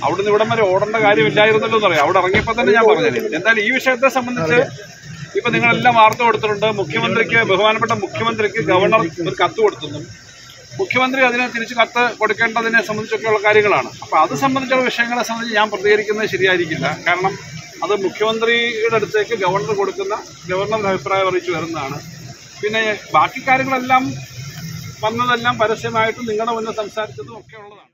അവിടുന്ന് ഇവിടം വരെ ഓടേണ്ട കാര്യമില്ലായിരുന്നല്ലോ എന്ന് പറയാം അവിടെ ഇറങ്ങിയപ്പോൾ തന്നെ ഞാൻ പറഞ്ഞത് എന്തായാലും ഈ വിഷയത്തെ സംബന്ധിച്ച് ഇപ്പൊ നിങ്ങളെല്ലാം വാർത്ത കൊടുത്തിട്ടുണ്ട് മുഖ്യമന്ത്രിക്ക് ബഹുമാനപ്പെട്ട മുഖ്യമന്ത്രിക്ക് ഗവർണർ ഒരു കത്ത് കൊടുത്തുന്നു മുഖ്യമന്ത്രി അതിനെ തിരിച്ച് കത്ത് കൊടുക്കേണ്ടതിനെ സംബന്ധിച്ചൊക്കെയുള്ള കാര്യങ്ങളാണ് അപ്പൊ അത് സംബന്ധിച്ചുള്ള വിഷയങ്ങളെ സംബന്ധിച്ച് ഞാൻ പ്രതികരിക്കുന്നത് ശരിയായിരിക്കില്ല കാരണം അത് മുഖ്യമന്ത്രിയുടെ അടുത്തേക്ക് ഗവർണർ കൊടുക്കുന്ന ഗവർണർ അഭിപ്രായം അറിയിച്ചു വരുന്നതാണ് പിന്നെ ബാക്കി കാര്യങ്ങളെല്ലാം വന്നതെല്ലാം പരസ്യമായിട്ടും നിങ്ങളുടെ മുന്നിൽ സംസാരിച്ചതും ഒക്കെ ഉള്ളതാണ്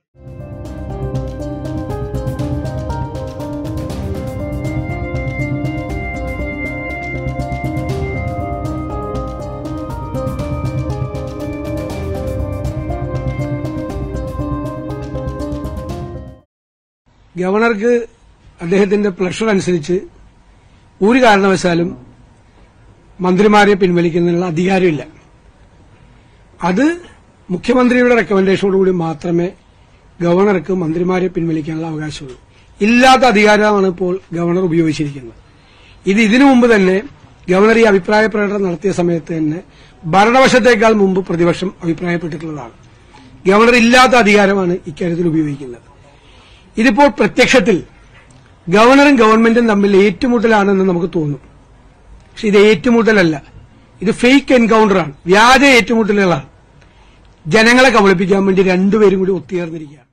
ഗവർണർക്ക് അദ്ദേഹത്തിന്റെ പ്ലഷർ അനുസരിച്ച് ഒരു കാരണവശാലും മന്ത്രിമാരെ പിൻവലിക്കുന്നതിനുള്ള അധികാരമില്ല അത് മുഖ്യമന്ത്രിയുടെ റെക്കമെൻഡേഷനോടുകൂടി മാത്രമേ ഗവർണർക്ക് മന്ത്രിമാരെ പിൻവലിക്കാനുള്ള അവകാശമുള്ളൂ ഇല്ലാത്ത അധികാരമാണ് ഇപ്പോൾ ഗവർണർ ഉപയോഗിച്ചിരിക്കുന്നത് ഇത് ഇതിനു മുമ്പ് തന്നെ ഗവർണർ ഈ അഭിപ്രായ പ്രകടനം നടത്തിയ സമയത്ത് തന്നെ ഭരണപക്ഷത്തേക്കാൾ മുമ്പ് പ്രതിപക്ഷം അഭിപ്രായപ്പെട്ടിട്ടുള്ളതാണ് ഗവർണർ ഇല്ലാത്ത അധികാരമാണ് ഇക്കാര്യത്തിൽ ഉപയോഗിക്കുന്നത് ഇതിപ്പോൾ പ്രത്യക്ഷത്തിൽ ഗവർണറും ഗവൺമെന്റും തമ്മിൽ ഏറ്റുമുട്ടലാണെന്ന് നമുക്ക് തോന്നും പക്ഷെ ഇത് ഏറ്റുമുട്ടലല്ല ഇത് ഫേക്ക് എൻകൗണ്ടറാണ് വ്യാജ ഏറ്റുമുട്ടലുകളാണ് ജനങ്ങളെ കബളിപ്പിക്കാൻ വേണ്ടി രണ്ടുപേരും കൂടി ഒത്തുചേർന്നിരിക്കുകയാണ്